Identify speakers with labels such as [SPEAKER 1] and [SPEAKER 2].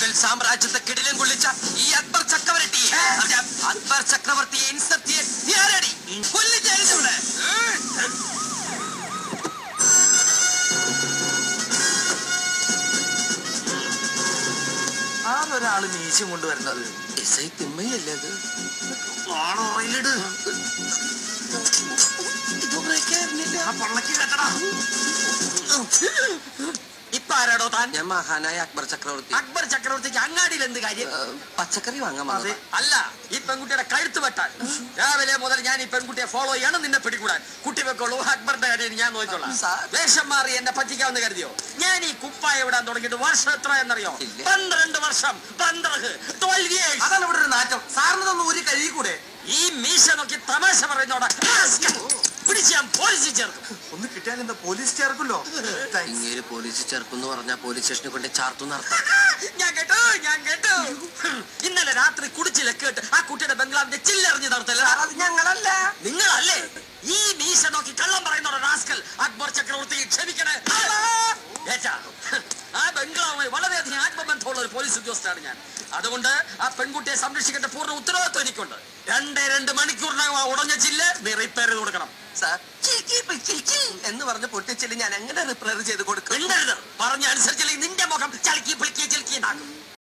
[SPEAKER 1] മുഗൾ സാമ്രാജ്യത്തെ കിടിലം കൊള്ളിച്ച ഈ അക്ബർ ചക്രവർത്തി അക്ബർ ചക്രവർത്തിയെ ഇൻസർത്തിയെ ഞാനടി കൊല്ലിച്ചവിടെ
[SPEAKER 2] ആരൊരാള് മീശം കൊണ്ടുവരുന്നത്
[SPEAKER 1] എസ് ഐ തിമ്മയല്ലേ അത്
[SPEAKER 2] ആണോ റെയിലിട്
[SPEAKER 1] ഇത് ബ്രേക്കായിരുന്നില്ല
[SPEAKER 2] ആ പള്ളക്ക് കെട്ടടാ
[SPEAKER 3] ഇപ്പൊ ആരാടോ താൻ
[SPEAKER 1] ഞാൻ മഹാനായ അക്ബർ ചക്രവർത്തി
[SPEAKER 3] അക്ബർ ചക്രവർത്തിക്ക് അങ്ങാടിയിൽ എന്ത് കാര്യം
[SPEAKER 1] ഏ, പച്ചക്കറി വാങ്ങാൻ
[SPEAKER 2] അതെ.
[SPEAKER 1] വന്നതാ.
[SPEAKER 3] അല്ല ഈ പെൺകുട്ടിയുടെ കഴുത്ത് വെട്ടാൻ രാവിലെ മുതൽ ഞാൻ ഈ പെൺകുട്ടിയെ ഫോളോ ചെയ്യണം നിന്നെ പിടികൂടാൻ കുട്ടി വെക്കോളൂ അക്ബറിന്റെ കാര്യം ഞാൻ നോക്കിക്കോളാം
[SPEAKER 1] സാർ.
[SPEAKER 3] വേഷം മാറി എന്നെ പറ്റിക്കാമെന്ന് കരുതിയോ ഞാൻ ഈ കുപ്പായ വിടാൻ തുടങ്ങിയിട്ട് വർഷം എത്ര എന്നറിയോ
[SPEAKER 1] ഇല്ല.
[SPEAKER 3] പന്ത്രണ്ട് വർഷം പന്ത്രണ്ട് ട്വൽവ് ഇയേഴ്സ്
[SPEAKER 2] അതാണ് ഇവിടെ ഒരു നാറ്റം സാറിനതൊന്നും ഒരു കഴുകിക്കൂടെ
[SPEAKER 3] ഈ മീശ നോക്കി തമാശ പറയുന്നോടാ പിടിച്ച് ഞാൻ പോലീസിൽ ചേർക്കും
[SPEAKER 2] ഒന്ന് കിട്ടിയാൽ എന്താ പോലീസ് ചേർക്കല്ലോ Thanks.
[SPEAKER 1] ഇങ്ങേര് പോലീസ് ചേർക്കുന്നു പറഞ്ഞാ പോലീസ് സ്റ്റേഷനിൽ കൊണ്ട് ചാർത്തു നടത്താം
[SPEAKER 3] ഞാൻ കേട്ടു ഞാൻ കേട്ടു ഇന്നലെ രാത്രി കുടിച്ച് ലക്കേട്ട് ആ കുട്ടിയുടെ ബംഗ്ലാവിന്റെ ചില്ലെറിഞ്ഞ് നടത്തല്ല
[SPEAKER 2] സാർ, അത് ഞങ്ങളല്ല
[SPEAKER 3] നിങ്ങളല്ലേ ഈ മീശ നോക്കി കള്ളം പറയുന്ന റാസ്കൽ അക്ബർ ചക്രവർത്തി ക്ഷമിക്കണേ ഏച്ചാ, ആ ബംഗ്ലാവുമായി വളരെയധികം ആത്മബന്ധമുള്ള ഒരു പോലീസ് ഉദ്യോഗസ്ഥനാണ് ഞാൻ അതുകൊണ്ട് ആ പെൺകുട്ടിയെ സംരക്ഷിക്കേണ്ട പൂർണ്ണ ഉത്തരവാദിത്വം എനിക്കുണ്ട് രണ്ടേ രണ്ട് മണിക്കൂറിനകം ആ ഉടഞ്ഞ ചില്ല് നീ റിപ്പയർ ചെയ്ത് കൊടുക്കണം
[SPEAKER 1] സാർ ചിൽക്കി പി ചിൽക്കി എന്ന് പറഞ്ഞ് പൊട്ടിച്ചില്ല ഞാൻ എങ്ങനെ റിപ്പയർ ചെയ്ത് കൊടുക്കും
[SPEAKER 3] മിണ്ടരുത് പറഞ്ഞ അനുസരിച്ചില്ലെങ്കിൽ നിന്റെ മുഖം ചളിക്കി പിളിക്കി ചിൽക്കി ഉണ്ടാക്കും